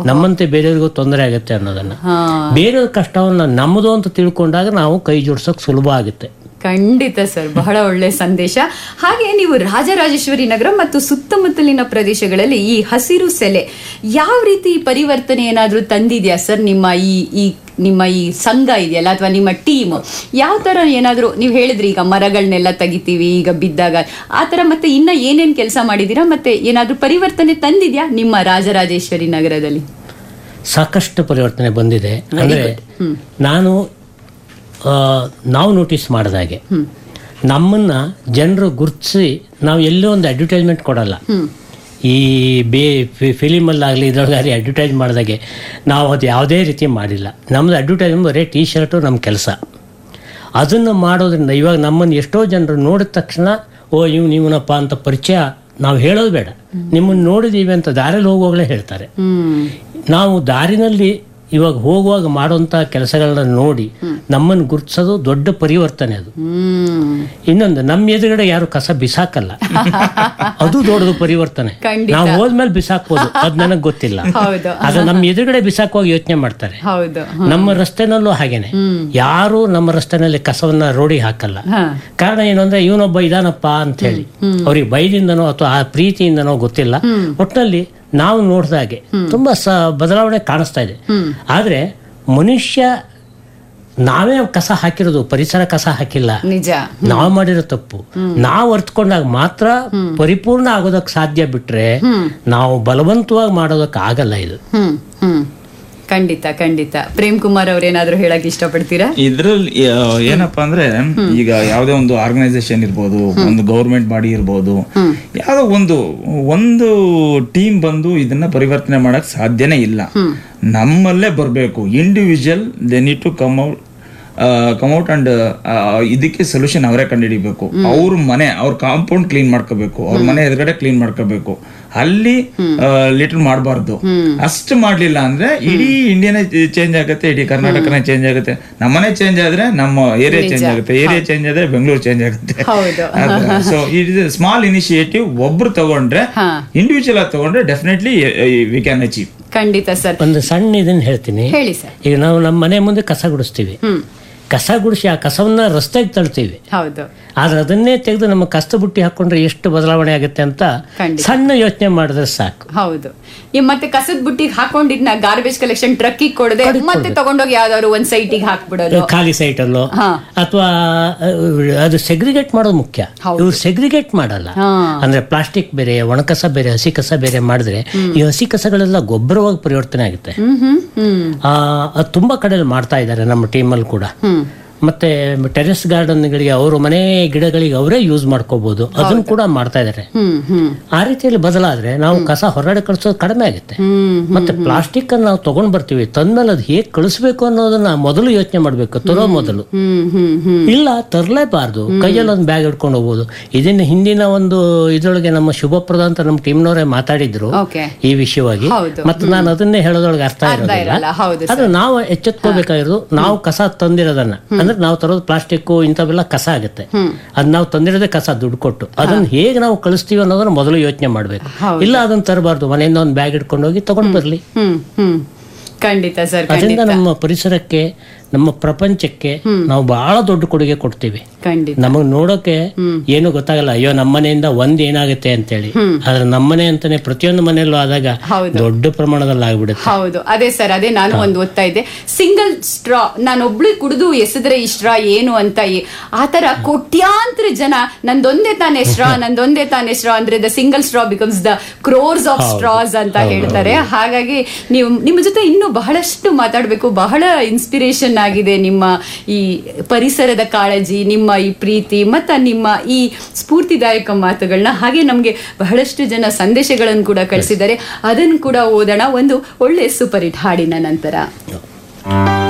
ನಮ್ಮಂತೆ ಬೇರೆಯವ್ರಿಗೂ ತೊಂದರೆ ಆಗುತ್ತೆ ಅನ್ನೋದನ್ನ ಹಾ ಬೇರೆಯವ್ರ ಕಷ್ಟವನ್ನ ನಮ್ಮದು ಅಂತ ತಿಳ್ಕೊಂಡಾಗ ನಾವು ಕೈ ಜೋಡ್ಸೋಕೆ ಸುಲಭ ಆಗುತ್ತೆ ಖಂಡಿತ ಸರ್ ಬಹಳ ಒಳ್ಳೆ ಸಂದೇಶ ಹಾಗೆ ನೀವು ರಾಜರಾಜೇಶ್ವರಿ ನಗರ ಮತ್ತು ಸುತ್ತಮುತ್ತಲಿನ ಪ್ರದೇಶಗಳಲ್ಲಿ ಈ ಹಸಿರು ಸೆಲೆ ಯಾವ ರೀತಿ ಪರಿವರ್ತನೆ ಏನಾದ್ರೂ ತಂದಿದ್ಯಾ ಸರ್ ನಿಮ್ಮ ಈ ಈ ನಿಮ್ಮ ಈ ಸಂಘ ಇದೆಯಲ್ಲ ಅಥವಾ ನಿಮ್ಮ ಟೀಮ್ ಯಾವ ತರ ಏನಾದ್ರೂ ನೀವು ಹೇಳಿದ್ರಿ ಈಗ ಮರಗಳನ್ನೆಲ್ಲ ತೆಗಿತೀವಿ ಈಗ ಬಿದ್ದಾಗ ಆ ತರ ಮತ್ತೆ ಇನ್ನ ಏನೇನ್ ಕೆಲಸ ಮಾಡಿದೀರಾ ಮತ್ತೆ ಏನಾದ್ರೂ ಪರಿವರ್ತನೆ ತಂದಿದ್ಯಾ ನಿಮ್ಮ ರಾಜರಾಜೇಶ್ವರಿ ನಗರದಲ್ಲಿ ಸಾಕಷ್ಟು ಪರಿವರ್ತನೆ ಬಂದಿದೆ ಅಂದ್ರೆ ನಾನು ಆ, ನಾವು ನೋಟಿಸ್ ಮಾಡಿದಾಗೆ ನಮ್ಮನ್ನ ಜನರು ಗುರುತಿಸಿ ನಾವು ಎಲ್ಲೋ ಒಂದು ಅಡ್ವರ್ಟೈಸ್ಮೆಂಟ್ ಕೊಡಲ್ಲ ಈ ಬೇ ಫಿಲಿಮಲ್ಲಾಗಲಿ ಇದ್ರೊಳಗಾಗಲಿ ಅಡ್ವರ್ಟೈಸ್ ಮಾಡಿದಾಗೆ ನಾವು ಅದು ಯಾವುದೇ ರೀತಿ ಮಾಡಿಲ್ಲ ನಮ್ಮದು ಅಡ್ವರ್ಟೈಸ್ಮೆಂಟ್ ಬರೀ ಟೀ ಶರ್ಟು ನಮ್ಮ ಕೆಲಸ ಅದನ್ನು ಮಾಡೋದ್ರಿಂದ ಇವಾಗ ನಮ್ಮನ್ನು ಎಷ್ಟೋ ಜನರು ನೋಡಿದ ತಕ್ಷಣ ಓ ಇವ್ ನೀವನಪ್ಪ ಅಂತ ಪರಿಚಯ ನಾವು ಹೇಳೋದು ಬೇಡ ನಿಮ್ಮನ್ನು ನೋಡಿದೀವಿ ಅಂತ ದಾರಿಯಲ್ಲಿ ಹೋಗುವಾಗಲೇ ಹೇಳ್ತಾರೆ ಹ್ಮ್ ನಾವು ದಾರಿನಲ್ಲಿ ಇವಾಗ ಹೋಗುವಾಗ ಮಾಡುವಂಥ ಕೆಲಸಗಳನ್ನ ನೋಡಿ ನಮ್ಮನ್ನು ಗುರುತಿಸೋದು ದೊಡ್ಡ ಪರಿವರ್ತನೆ ಅದು ಹ್ಮ್ ಇನ್ನೊಂದು ನಮ್ಮ ಎದುರುಗಡೆ ಯಾರು ಕಸ ಬಿಸಾಕಲ್ಲ ಅದು ದೊಡ್ಡದು ಪರಿವರ್ತನೆ ಖಂಡಿತ. ನಾವು ಹೋದ್ಮೇಲೆ ಬಿಸಾಕ್ಬೋದು ಅದು ನನಗೆ ಗೊತ್ತಿಲ್ಲ ಹೌದು ಅದು ನಮ್ಮ ಎದುರುಗಡೆ ಬಿಸಾಕುವಾಗ ಯೋಚನೆ ಮಾಡ್ತಾರೆ ಹೌದು ನಮ್ಮ ರಸ್ತೆನಲ್ಲೂ ಹಾಗೇನೆ ಯಾರು ನಮ್ಮ ರಸ್ತೆನಲ್ಲಿ ಕಸವನ್ನ ರೋಡಿಗೆ ಹಾಕಲ್ಲ ಹಾ ಕಾರಣ ಏನು ಅಂದ್ರೆ ಇವನೊಬ್ಬ ಇದಾನಪ್ಪ ಅಂತ ಹೇಳಿ ಅವ್ರಿಗೆ ಭಯದಿಂದನೋ ಅಥವಾ ಆ ಪ್ರೀತಿಯಿಂದನೋ ಗೊತ್ತಿಲ್ಲ ಒಟ್ಟಿನಲ್ಲಿ ನಾವು ನೋಡಿದಾಗೆ ತುಂಬಾ ಸ ಬದಲಾವಣೆ ಕಾಣಿಸ್ತಾ ಇದೆ ಆದ್ರೆ ಮನುಷ್ಯ ನಾವೇ ಕಸ ಹಾಕಿರೋದು ಪರಿಸರ ಕಸ ಹಾಕಿಲ್ಲ ನಿಜ ನಾವು ಮಾಡಿರೋ ತಪ್ಪು ನಾವು ಅರ್ತ್ಕೊಂಡಾಗ ಮಾತ್ರ ಪರಿಪೂರ್ಣ ಆಗೋದಕ್ಕೆ ಸಾಧ್ಯ ಬಿಟ್ರೆ ನಾವು ಬಲವಂತವಾಗಿ ಮಾಡೋದಕ್ಕೆ ಆಗಲ್ಲ ಇದು ಹ್ಮ್ ಹ್ಮ್ ಖಂಡಿತ ಖಂಡಿತ ಪ್ರೇಮ್ ಕುಮಾರ್ ಅವ್ರೇನಾದ್ರೂ ಹೇಳಕ್ ಇಷ್ಟಪಡ್ತೀರಾ ಇದ್ರಲ್ಲಿ ಆ, ಏನಪ್ಪಾ ಅಂದ್ರೆ ಈಗ ಯಾವುದೇ ಒಂದು ಆರ್ಗನೈಸೇಷನ್ ಇರ್ಬೋದು ಒಂದು ಗೌರ್ಮೆಂಟ್ ಬಾಡಿ ಇರ್ಬೋದು ಯಾವ್ದೋ ಒಂದು ಒಂದು ಟೀಮ್ ಬಂದು ಇದನ್ನ ಪರಿವರ್ತನೆ ಮಾಡಕ್ ಸಾಧ್ಯನೇ ಇಲ್ಲ ನಮ್ಮಲ್ಲೇ ಬರಬೇಕು individual they need to come out come out and ಇದಕ್ಕೆ ಸೊಲ್ಯೂಷನ್ ಅವರೇ ಕಂಡುಹಿಡಿಬೇಕು ಅವ್ರ ಮನೆ ಅವ್ರ ಕಾಂಪೌಂಡ್ ಕ್ಲೀನ್ ಮಾಡ್ಕೋಬೇಕು ಅವ್ರ ಮನೆ ಎದುರುಗಡೆ ಕ್ಲೀನ್ ಮಾಡ್ಕೋಬೇಕು ಅಲ್ಲಿ ಲಿಟರ್ ಮಾಡಬಾರ್ದು ಅಷ್ಟು ಮಾಡ್ಲಿಲ್ಲ ಅಂದ್ರೆ ಇಡೀ ಇಂಡಿಯಾನೇ ಚೇಂಜ್ ಆಗುತ್ತೆ ಇಡೀ ಕರ್ನಾಟಕನೇ ಚೇಂಜ್ ಆಗುತ್ತೆ ನಮ್ಮನೆ ಚೇಂಜ್ ಆದ್ರೆ ನಮ್ಮ ಏರಿಯಾ ಚೇಂಜ್ ಆಗುತ್ತೆ ಏರಿಯಾ ಚೇಂಜ್ ಆದ್ರೆ ಬೆಂಗಳೂರು ಚೇಂಜ್ ಆಗುತ್ತೆ ಹೌದು so it is small initiative ಒಬ್ರು ತಗೊಂಡ್ರೆ ಹಾ. ಇಂಡಿವಿಜುವಲ್ ಆಗಿ ತಗೊಂಡ್ರೆ ಡೆಫಿನೆಟ್ಲಿ ವಿ ಕ್ಯಾನ್ ಅಚೀವ್ ಖಂಡಿತ ಸರ್ ಒಂದು ಸಣ್ಣ ಇದನ್ನ ಹೇಳ್ತೀನಿ ಹೇಳಿ ಸರ್ ಈಗ ನಾವು ನಮ್ಮ ಮನೆ ಮುಂದೆ ಕಸ ಗುಡಿಸ್ತೀವಿ ಹ್ಮ್ ಕಸ ಗುಡಿಸಿ ಆ ಕಸವನ್ನ ರಸ್ತೆಗೆ ತಳ್ತೀವಿ ಹೌದು ಆದ್ರೆ ಅದನ್ನೇ ತೆಗೆದು ನಮ್ಮ ಕಷ್ಟ ಬುಟ್ಟಿ ಹಾಕೊಂಡ್ರೆ ಎಷ್ಟು ಬದಲಾವಣೆ ಆಗುತ್ತೆ ಅಂತ ಖಂಡಿತ. ಸಣ್ಣ ಯೋಚನೆ ಮಾಡಿದ್ರೆ ಸಾಕು ಹೌದು ಈ ಮತ್ತೆ ಕಸದ ಬುಟ್ಟಿಗೆ ಹಾಕೊಂಡಿದ್ನ ಗಾರ್ಬೇಜ್ ಕಲೆಕ್ಷನ್ ಟ್ರಕ್ಕಿಗೆ ಕೊಡದೆ ಮತ್ತೆ ತಗೊಂಡೋಗಿ ಯಾವ್ದಾದ್ರು ಒಂದ್ ಸೈಟಿಗೆ ಹಾಕ್ಬಿಡೋದು ಖಾಲಿ ಸೈಟ್ ಅಲ್ಲೋ ಹಾ. ಅಥವಾ ಅದು ಸೆಗ್ರಿಗೇಟ್ ಮಾಡೋದು ಮುಖ್ಯ ಹೌದು. ಇವ್ರು ಸೆಗ್ರಿಗೇಟ್ ಮಾಡಲ್ಲ ಹಾ. ಅಂದ್ರೆ ಪ್ಲಾಸ್ಟಿಕ್ ಬೇರೆ ಒಣಕಸ ಬೇರೆ ಹಸಿ ಕಸ ಬೇರೆ ಮಾಡಿದ್ರೆ ಈ ಹಸಿ ಕಸಗಳೆಲ್ಲ ಗೊಬ್ಬರವಾಗಿ ಪರಿವರ್ತನೆ ಆಗುತ್ತೆ ಹ್ಮ್ ಹ್ಮ್ ಹ್ಮ್ ಆ, ಅದು ತುಂಬಾ ಕಡೆಯಲ್ಲಿ ಮಾಡ್ತಾ ಇದ್ದಾರೆ ನಮ್ಮ ಟೀಮಲ್ಲಿ ಕೂಡ ಹ್ಮ್ ಮತ್ತೆ ಟೆರೆಸ್ ಗಾರ್ಡನ್ಗಳಿಗೆ ಅವರು ಮನೆ ಗಿಡಗಳಿಗೆ ಅವರೇ ಯೂಸ್ ಮಾಡ್ಕೋಬಹುದು ಅದನ್ನು ಕೂಡ ಮಾಡ್ತಾ ಇದ್ದಾರೆ ಹ್ಮ್ ಹ್ಮ್ ಆ ರೀತಿಯಲ್ಲಿ ಬದಲಾದ್ರೆ ನಾವು ಕಸ ಹೊರಗಡೆ ಕಳಿಸೋದು ಕಡಿಮೆ ಆಗುತ್ತೆ ಹ್ಮ್ ಮತ್ತೆ ಪ್ಲಾಸ್ಟಿಕ್ ಅನ್ನು ನಾವು ತಗೊಂಡ್ ಬರ್ತೀವಿ ತಂದ್ಮೇಲೆ ಅದು ಹೇಗೆ ಕಳಿಸ್ಬೇಕು ಅನ್ನೋದನ್ನ ಮೊದಲು ಯೋಚನೆ ಮಾಡ್ಬೇಕು ತರೋ ಮೊದಲು ಹ್ಮ್ ಹ್ಮ್ ಹ್ಮ್ ಇಲ್ಲ ತರಲೇಬಾರ್ದು ಕೈಯಲ್ಲಿ ಒಂದು ಬ್ಯಾಗ್ ಹಿಡ್ಕೊಂಡು ಹೋಗ್ಬೋದು ಇದನ್ನ ಹಿಂದಿನ ಒಂದು ಇದ್ರೊಳಗೆ ನಮ್ಮ ಶುಭಪ್ರದ ಅಂತ ನಮ್ಮ ಟೀಮ್ನವರೇ ಮಾತಾಡಿದ್ರು ಓಕೆ ಈ ವಿಷಯವಾಗಿ ಹೌದು. ಮತ್ತೆ ನಾನು ಅದನ್ನೇ ಹೇಳೋದ್ರೊಳಗೆ ಅರ್ಥ ಅರ್ಥ ಇರೋದಿಲ್ಲ ಇರಲ್ಲ ಹೌದು ಅದು ನಾವು ಎಚ್ಚೆತ್ಕೋಬೇಕಾಗಿರೋದು ನಾವು ಕಸ ತಂದಿರೋದನ್ನ ಅಂದ್ರೆ ನಾವು ತರೋದು ಪ್ಲಾಸ್ಟಿಕ್ ಇಂಥವೆಲ್ಲ ಕಸ ಆಗುತ್ತೆ ಅದ್ ನಾವು ತಂದಿರೋದೇ ಕಸ ದುಡ್ಡು ಕೊಟ್ಟು ಅದನ್ನ ಹೇಗೆ ನಾವು ಕಳಿಸ್ತೀವಿ ಅನ್ನೋದನ್ನ ಮೊದಲು ಯೋಚನೆ ಮಾಡ್ಬೇಕು ಇಲ್ಲ ಅದನ್ನ ತರಬಾರ್ದು ಮನೆಯಿಂದ ಒಂದು ಬ್ಯಾಗ್ ಇಟ್ಕೊಂಡು ಹೋಗಿ ತಗೊಂಡ್ ಬರ್ಲಿ ಹ್ಮ್ ಹ್ಮ್ ಖಂಡಿತ ಸರ್ ಅದರಿಂದ ಖಂಡಿತ ನಮ್ಮ ಪರಿಸರಕ್ಕೆ ನಮ್ಮ ಪ್ರಪಂಚಕ್ಕೆ ನಾವು ಬಹಳ ದೊಡ್ಡ ಕೊಡುಗೆ ಕೊಡ್ತೀವಿ ಖಂಡಿತ ನಮಗ್ ನೋಡೋಕೆ ಏನು ಗೊತ್ತಾಗಲ್ಲ ಅಯ್ಯೋ ನಮ್ಮ ಮನೆಯಿಂದ ಒಂದ್ ಏನಾಗುತ್ತೆ ಅಂತೇಳಿ ಆದ್ರೆ ನಮ್ಮನೆ ಅಂತಾನೆ ಪ್ರತಿಯೊಂದು ಮನೆಯಲ್ಲೂ ಆದಾಗ ಹೌದು. ದೊಡ್ಡ ಪ್ರಮಾಣದಲ್ಲಿ ಆಗ್ಬಿಡುತ್ತೆ ಹೌದು ಅದೇ ಸರ್ ಅದೇ ನಾನು ಒಂದು ಓದ್ತಾ ಇದ್ದೆ ಸಿಂಗಲ್ ಸ್ಟ್ರಾ ನಾನೊಬ್ಳು ಕುಡಿದು ಎಸೆದ್ರೆ ಈ ಸ್ಟ್ರಾ ಏನು ಅಂತ ಈ- ಆ ತರ ಕೋಟ್ಯಾಂತರ ಜನ ನಂದೊಂದೇ ತಾನೇ ಸ್ಟ್ರಾ ನಂದೊಂದೇ ತಾನೇ ಸ್ಟ್ರಾ ಅಂದ್ರೆ the single straw becomes the crores of straws ಅಂತ ಹೇಳ್ತಾರೆ ಹಾಗಾಗಿ ನೀವು ನಿಮ್ಮ ಜೊತೆ ಇನ್ನೂ ಬಹಳಷ್ಟು ಮಾತಾಡಬೇಕು ಬಹಳ ಇನ್ಸ್ಪಿರೇಷನ್ ಆಗಿದೆ ನಿಮ್ಮ ಈ ಪರಿಸರದ ಕಾಳಜಿ ನಿಮ್ಮ ಈ ಪ್ರೀತಿ ಮತ್ತು ನಿಮ್ಮ ಈ ಸ್ಫೂರ್ತಿದಾಯಕ ಮಾತುಗಳನ್ನ ಹಾಗೆ ನಮಗೆ ಬಹಳಷ್ಟು ಜನ ಸಂದೇಶಗಳನ್ನು ಕೂಡ ಕಳಿಸಿದ್ದಾರೆ ಅದನ್ನು ಕೂಡ ಓದೋಣ ಒಂದು ಒಳ್ಳೆ ಸೂಪರ್ ಹಿಟ್ ಹಾಡಿನ ನಂತರ